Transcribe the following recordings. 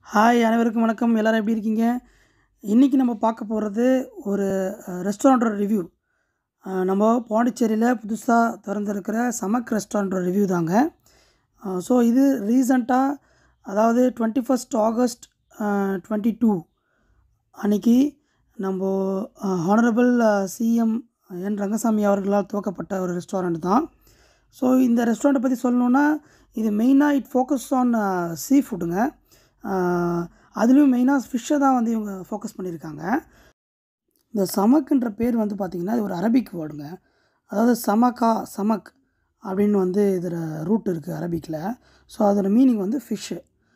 hi அனைவருக்கும் வணக்கம் எல்லோரும் எப்படி இருக்கீங்க இன்றைக்கி நம்ம பார்க்க போகிறது ஒரு ரெஸ்டாரண்ட்டோட ரிவ்யூ நம்ம பாண்டிச்சேரியில் புதுசாக திறந்திருக்கிற சமக் ரெஸ்டாரண்ட்டோட ரிவ்யூ தாங்க ஸோ இது ரீசண்டாக அதாவது twenty first August twenty two அன்னைக்கு நம்ம ஹானரபிள் சிஎம் என் ரங்கசாமி அவர்களால் துவக்கப்பட்ட ஒரு ரெஸ்டாரண்ட் தான் ஸோ இந்த ரெஸ்டாரண்ட்டை பற்றி சொல்லணுன்னா இது மெயினாக இட் ஃபோக்கஸ் ஆன் சீ ஃபுட்டுங்க அதுலேயும் மெயினாக ஃபிஷ்ஷை தான் வந்து இவங்க ஃபோக்கஸ் பண்ணியிருக்காங்க இந்த சமக்குன்ற பேர் வந்து பார்த்திங்கன்னா இது ஒரு அரபிக் வேர்டுங்க அதாவது சமக்கா சமக் அப்படின்னு வந்து இதில் ரூட் இருக்குது அரபிக்கில் ஸோ அதோட மீனிங் வந்து ஃபிஷ்ஷு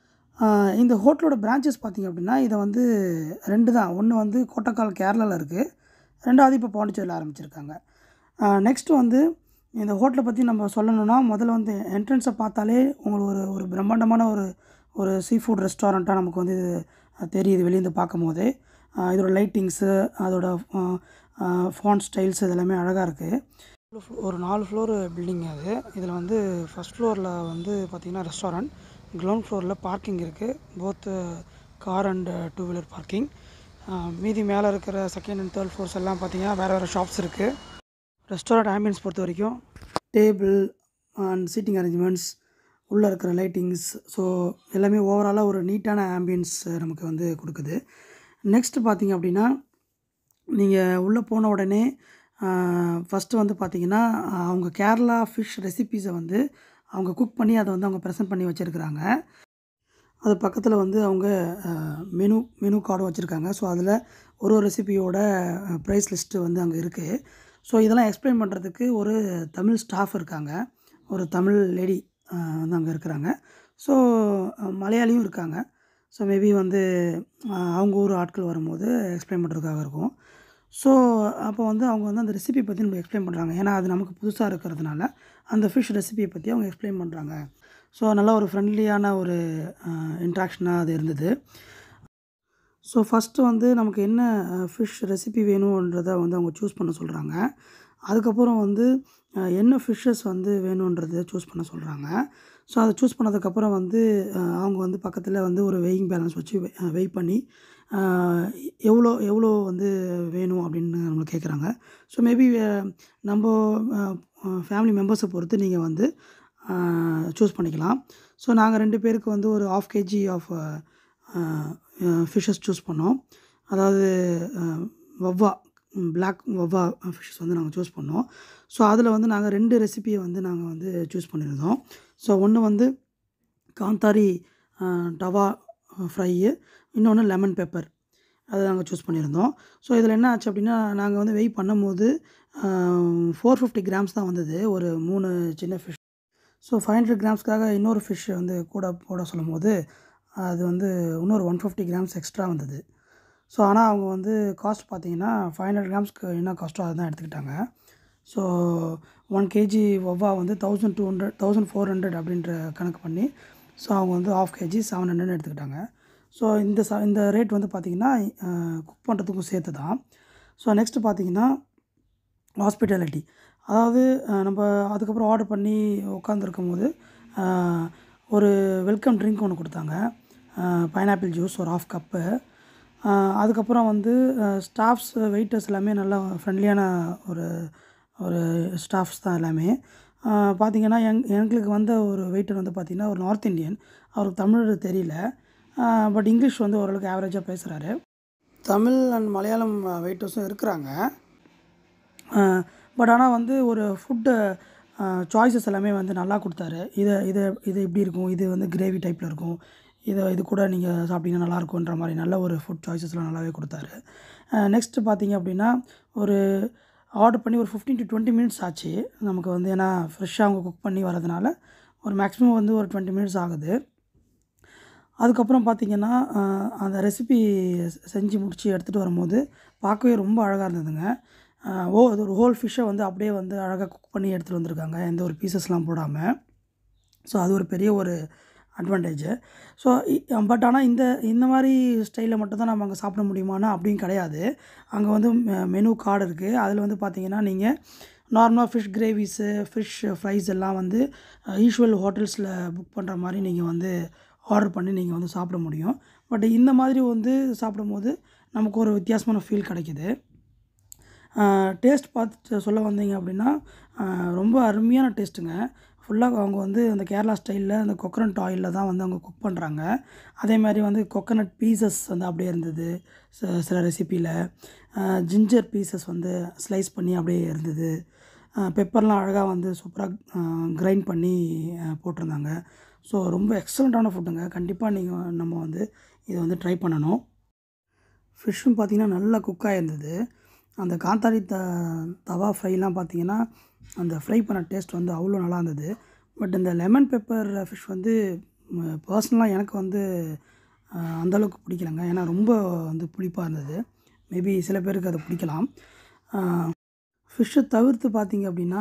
இந்த ஹோட்டலோட பிரான்ச்சஸ் பார்த்திங்க அப்படின்னா இதை வந்து ரெண்டு தான் ஒன்று வந்து கோட்டக்கால் கேரளாவில் இருக்குது ரெண்டாவது இப்போ பாண்டிச்சேரியில் ஆரம்பிச்சிருக்காங்க நெக்ஸ்ட்டு வந்து இந்த ஹோட்டலை பற்றி நம்ம சொல்லணும்னா முதல்ல வந்து என்ட்ரன்ஸை பார்த்தாலே உங்களுக்கு ஒரு ஒரு பிரம்மாண்டமான ஒரு ஒரு சீ ஃபுட் ரெஸ்டாரண்ட்டாக நமக்கு வந்து இது தெரியுது வெளியேருந்து பார்க்கும் போதே இதோட லைட்டிங்ஸு அதோட ஃபான் ஸ்டைல்ஸ் இதெல்லாமே அழகாக இருக்குது ஒரு நாலு ஃப்ளோர் பில்டிங் அது இதில் வந்து ஃபஸ்ட் ஃப்ளோரில் வந்து பார்த்திங்கன்னா ரெஸ்டாரண்ட் கிரவுண்ட் ஃப்ளோரில் பார்க்கிங் இருக்குது both car and two wheeler parking மீதி மேலே இருக்கிற செகண்ட் அண்ட் தேர்ட் ஃப்ளோர்ஸ் எல்லாம் பார்த்திங்கன்னா வேறு வேறு ஷாப்ஸ் இருக்குது ரெஸ்டாரண்ட் ஆம்பியன்ஸ் பொறுத்த வரைக்கும் டேபிள் அண்ட் சீட்டிங் அரேஞ்ச்மெண்ட்ஸ் உள்ளே இருக்கிற லைட்டிங்ஸ் ஸோ எல்லாமே ஓவராலாக ஒரு நீட்டான ஆம்பியன்ஸ் நமக்கு வந்து கொடுக்குது நெக்ஸ்ட்டு பார்த்திங்க அப்படின்னா நீங்கள் உள்ளே போன உடனே ஃபஸ்ட்டு வந்து பார்த்திங்கன்னா அவங்க கேரளா ஃபிஷ் ரெசிபீஸை வந்து அவங்க குக் பண்ணி அதை வந்து அவங்க ப்ரெசென்ட் பண்ணி வச்சுருக்குறாங்க அது பக்கத்தில் வந்து அவங்க மெனு மெனு கார்டும் வச்சுருக்காங்க ஸோ அதில் ஒரு ஒரு ரெசிபியோட ப்ரைஸ் லிஸ்ட்டு வந்து அங்கே இருக்குது ஸோ இதெல்லாம் எக்ஸ்பிளைன் பண்ணுறதுக்கு ஒரு தமிழ் ஸ்டாஃப் இருக்காங்க ஒரு தமிழ் லேடி வந்து அங்கே இருக்கிறாங்க ஸோ மலையாளியும் இருக்காங்க ஸோ மேபி வந்து அவங்க ஊர் ஆட்கள் வரும்போது எக்ஸ்பிளைன் பண்ணுறதுக்காக இருக்கும் ஸோ அப்போ வந்து அவங்க வந்து அந்த ரெசிபி பற்றி நம்ம எக்ஸ்பிளைன் பண்ணுறாங்க ஏன்னா அது நமக்கு புதுசாக இருக்கிறதுனால அந்த ஃபிஷ் ரெசிபியை பற்றி அவங்க எக்ஸ்பிளைன் பண்ணுறாங்க ஸோ நல்லா ஒரு ஃப்ரெண்ட்லியான ஒரு இன்ட்ராக்ஷனாக அது இருந்தது ஸோ ஃபஸ்ட்டு வந்து நமக்கு என்ன ஃபிஷ் ரெசிபி வேணுன்றதை வந்து அவங்க சூஸ் பண்ண சொல்கிறாங்க அதுக்கப்புறம் வந்து என்ன ஃபிஷ்ஷஸ் வந்து வேணுன்றதை சூஸ் பண்ண சொல்கிறாங்க ஸோ அதை சூஸ் பண்ணதுக்கப்புறம் வந்து அவங்க வந்து பக்கத்தில் வந்து ஒரு வெயிங் பேலன்ஸ் வச்சு வெயிட் பண்ணி எவ்வளோ எவ்வளோ வந்து வேணும் அப்படின்னு நம்மளை கேட்குறாங்க ஸோ மேபி நம்ம ஃபேமிலி மெம்பர்ஸை பொறுத்து நீங்கள் வந்து சூஸ் பண்ணிக்கலாம் ஸோ நாங்கள் ரெண்டு பேருக்கு வந்து ஒரு half KG of fishes choose பண்ணோம் அதாவது வவ்வா பிளாக் வவ்வா ஃபிஷ்ஷஸ் வந்து நாங்கள் சூஸ் பண்ணோம் ஸோ அதில் வந்து நாங்கள் ரெண்டு ரெசிபியை வந்து நாங்கள் வந்து சூஸ் பண்ணியிருந்தோம் ஸோ ஒன்று வந்து காந்தாரி டவா ஃப்ரையு இன்னொன்று லெமன் பெப்பர் அதை நாங்கள் சூஸ் பண்ணியிருந்தோம் ஸோ இதில் என்ன ஆச்சு அப்படின்னா நாங்கள் வந்து வெயிட் பண்ணும்போது ஃபோர் ஃபிஃப்டி கிராம்ஸ் தான் வந்தது ஒரு மூணு சின்ன ஃபிஷ் ஸோ ஃபைவ் ஹண்ட்ரட் கிராம்ஸ்க்காக இன்னொரு ஃபிஷ் வந்து கூட போட சொல்லும் போது அது வந்து இன்னொரு ஒன் ஃபிஃப்டி கிராம்ஸ் எக்ஸ்ட்ரா வந்தது ஸோ ஆனால் அவங்க வந்து காஸ்ட் பார்த்தீங்கன்னா ஃபைவ் ஹண்ட்ரட் கிராம்ஸ்க்கு என்ன காஸ்ட்டோ அதை தான் எடுத்துக்கிட்டாங்க ஸோ ஒன் கேஜி ஒவ்வா வந்து thousand two hundred thousand four hundred அப்படின்ற கணக்கு பண்ணி ஸோ அவங்க வந்து ஆஃப் கேஜி செவன் ஹண்ட்ரட்னு எடுத்துக்கிட்டாங்க ஸோ இந்த ச இந்த ரேட் வந்து பார்த்திங்கன்னா குக் பண்ணுறதுக்கும் சேர்த்து தான் ஸோ நெக்ஸ்ட்டு பார்த்திங்கன்னா ஹாஸ்பிட்டாலிட்டி அதாவது நம்ம அதுக்கப்புறம் ஆர்டர் பண்ணி உட்காந்துருக்கும் போது ஒரு வெல்கம் ட்ரிங்க் ஒன்று கொடுத்தாங்க பைனாப்பிள் ஜூஸ் ஒரு ஆஃப் கப்பு அதுக்கப்புறம் வந்து ஸ்டாஃப்ஸ் வெயிட்டர்ஸ் எல்லாமே நல்லா ஃப்ரெண்ட்லியான ஒரு ஒரு ஸ்டாஃப்ஸ் தான் எல்லாமே பார்த்திங்கன்னா எங் எங்களுக்கு வந்த ஒரு வெயிட்டர் வந்து பார்த்திங்கன்னா ஒரு நார்த் இந்தியன் அவருக்கு தமிழ் தெரியல பட் இங்கிலீஷ் வந்து ஓரளவுக்கு ஆவரேஜாக பேசுகிறாரு தமிழ் அண்ட் மலையாளம் வெயிட்டர்ஸும் இருக்கிறாங்க பட் ஆனால் வந்து ஒரு ஃபுட்டு சாய்ஸஸ் எல்லாமே வந்து நல்லா கொடுத்தாரு இதை இதை இது இப்படி இருக்கும் இது வந்து கிரேவி டைப்பில் இருக்கும் இதை இது கூட நீங்கள் சாப்பிட்டீங்கன்னா நல்லாயிருக்குன்ற மாதிரி நல்ல ஒரு ஃபுட் சாய்ஸஸ்லாம் நல்லாவே கொடுத்தாரு நெக்ஸ்ட்டு பார்த்தீங்க அப்படின்னா ஒரு ஆர்டர் பண்ணி ஒரு ஃபிஃப்டீன் டு டுவெண்ட்டி மினிட்ஸ் ஆச்சு நமக்கு வந்து ஏன்னா ஃப்ரெஷ்ஷாக அவங்க குக் பண்ணி வரதுனால ஒரு மேக்ஸிமம் வந்து ஒரு டுவெண்ட்டி மினிட்ஸ் ஆகுது அதுக்கப்புறம் பார்த்திங்கன்னா அந்த ரெசிபி செஞ்சு முடித்து எடுத்துகிட்டு வரும்போது பார்க்கவே ரொம்ப அழகாக இருந்ததுங்க ஓ அது ஒரு ஹோல் ஃபிஷ்ஷை வந்து அப்படியே வந்து அழகாக குக் பண்ணி எடுத்துகிட்டு வந்திருக்காங்க எந்த ஒரு பீசஸ்லாம் போடாமல் ஸோ அது ஒரு பெரிய ஒரு அட்வான்டேஜு ஸோ பட் ஆனால் இந்த இந்த மாதிரி ஸ்டைலில் மட்டும்தான் நம்ம அங்கே சாப்பிட முடியுமானா அப்படின்னு கிடையாது அங்கே வந்து மெனு கார்டு இருக்குது அதில் வந்து பார்த்திங்கன்னா நீங்கள் நார்மலாக ஃபிஷ் கிரேவிஸு ஃபிஷ் ஃப்ரைஸ் எல்லாம் வந்து யூஷுவல் ஹோட்டல்ஸில் புக் பண்ணுற மாதிரி நீங்கள் வந்து ஆர்டர் பண்ணி நீங்கள் வந்து சாப்பிட முடியும் பட் இந்த மாதிரி வந்து சாப்பிடும்போது நமக்கு ஒரு வித்தியாசமான ஃபீல் கிடைக்கிது டேஸ்ட் பார்த்துட்டு சொல்ல வந்தீங்க அப்படின்னா ஆஹ் ரொம்ப அருமையான டேஸ்ட்டுங்க ஃபுல்லாக அவங்க வந்து அந்த கேரளா ஸ்டைலில் அந்த கொக்கனட் ஆயிலில் தான் வந்து அவங்க குக் பண்ணுறாங்க அதே மாதிரி வந்து கொக்கனட் பீசஸ் வந்து அப்படியே இருந்தது ச- சில ரெசிப்பியில் ஜிஞ்சர் பீசஸ் வந்து ஸ்லைஸ் பண்ணி அப்படியே இருந்தது பெப்பர்லாம் அழகாக வந்து சூப்பராக கிரைண்ட் பண்ணி அஹ், போட்டிருந்தாங்க ஸோ ரொம்ப எக்ஸலண்ட்டான ஃபுட்டுங்க கண்டிப்பாக நீங்கள் நம்ம வந்து இதை வந்து ட்ரை பண்ணணும் ஃபிஷ்ஷும் பார்த்தீங்கன்னா நல்லா குக்காக இருந்தது அந்த காந்தாரி த தவா ஃப்ரைலாம் பார்த்தீங்கன்னா அந்த ஃப்ரை பண்ண டேஸ்ட் வந்து அவ்வளோ நல்லா இருந்தது பட் இந்த லெமன் பெப்பர் ஃபிஷ் வந்து பர்சனலாக எனக்கு வந்து அஹ், அந்த அளவுக்கு பிடிக்கலங்க ஏன்னா ரொம்ப வந்து புளிப்பாக இருந்தது மேபி சில பேருக்கு அது பிடிக்கலாம் ஃபிஷ்ஷை தவிர்த்து பார்த்தீங்க அப்படின்னா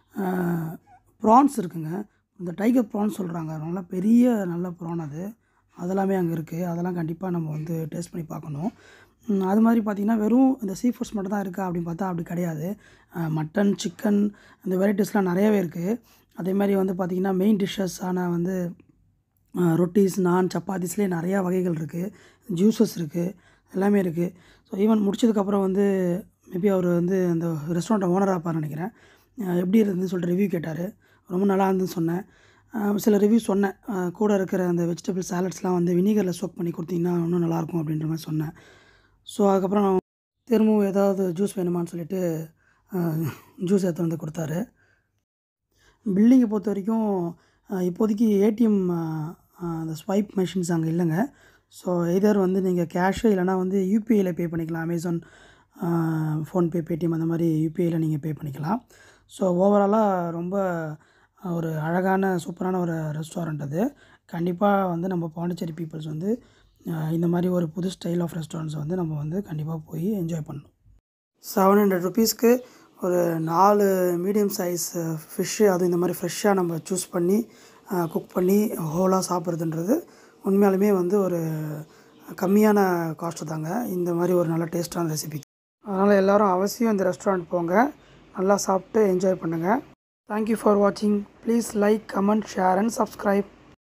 ப்ரான்ஸ் இருக்குங்க இந்த டைகர் ப்ரான்ஸ் சொல்கிறாங்க நல்லா பெரிய நல்ல ப்ரான் அது அதெல்லாமே அங்கே இருக்குது அதெல்லாம் கண்டிப்பாக நம்ம வந்து டேஸ்ட் பண்ணி பார்க்கணும் ம், அது மாதிரி பார்த்திங்கன்னா வெறும் இந்த சீ ஃபுட்ஸ் மட்டும் தான் இருக்கா அப்படின்னு பார்த்தா அப்படி கிடையாது மட்டன் சிக்கன் இந்த வெரைட்டிஸ்லாம் நிறையவே இருக்குது அதே மாதிரி வந்து பார்த்திங்கன்னா மெயின் டிஷ்ஷஸ் ஆன வந்து ரொட்டீஸ் நான் சப்பாத்திஸ்லேயே நிறையா வகைகள் இருக்குது ஜூஸஸ் இருக்குது எல்லாமே இருக்குது ஸோ ஈவன் முடிச்சதுக்கப்புறம் வந்து மேபி அவர் வந்து அந்த ரெஸ்டாரண்ட் ஓனராக இருப்பார்னு நினைக்கிறேன் அஹ் எப்படி இருந்துன்னு சொல்லிட்டு ரிவ்யூ கேட்டார் ரொம்ப நல்லா இருந்துன்னு சொன்னேன் அஹ் சில ரிவ்யூ சொன்னேன் அஹ் கூட இருக்கிற அந்த வெஜிடபிள் சாலட்ஸ்லாம் வந்து வினிகரில் சோக் பண்ணி கொடுத்தீங்கன்னா இன்னும் நல்லாயிருக்கும் அப்படின்ற மாதிரி சொன்னேன் ஸோ அதுக்கப்புறம் திரும்பவும் ஏதாவது ஜூஸ் வேணுமான்னு சொல்லிட்டு ஜூஸ் எடுத்து வந்து கொடுத்தாரு பில்டிங்கை பொறுத்த வரைக்கும் அஹ், இப்போதைக்கு ஏடிஎம் அந்த ஸ்வைப் மெஷின்ஸ் அங்கே இல்லைங்க ஸோ எதர் வந்து நீங்கள் கேஷு இல்லைனா வந்து யூபிஐயில் பே பண்ணிக்கலாம் அமேசான் ஃபோன்பே பேடிஎம் அந்த மாதிரி யூபிஐயில் நீங்கள் பே பண்ணிக்கலாம் ஸோ ஓவராலாக ரொம்ப ஒரு அழகான சூப்பரான ஒரு ரெஸ்டாரண்ட் அது கண்டிப்பாக வந்து நம்ம பாண்டிச்சேரி பீப்புள்ஸ் வந்து அஹ், இந்த மாதிரி ஒரு புது ஸ்டைல் ஆஃப் ரெஸ்டாரண்ட்ஸ் வந்து நம்ம வந்து கண்டிப்பாக போய் என்ஜாய் பண்ணணும் செவன் ஹண்ட்ரட் ருபீஸ்க்கு ஒரு நாலு மீடியம் சைஸ் ஃபிஷ்ஷு அதுவும் இந்த மாதிரி ஃப்ரெஷ்ஷாக நம்ம சூஸ் பண்ணி குக் பண்ணி ஹோலாக சாப்பிட்றதுன்றது உண்மையாலுமே வந்து ஒரு கம்மியான காஸ்ட்டு தாங்க இந்த மாதிரி ஒரு நல்ல டேஸ்ட்டான ரெசிபி அதனால் எல்லோரும் அவசியம் இந்த ரெஸ்டாரண்ட் போங்க நல்லா சாப்பிட்டு என்ஜாய் பண்ணுங்கள் தேங்க்யூ ஃபார் வாட்சிங் please like comment share and subscribe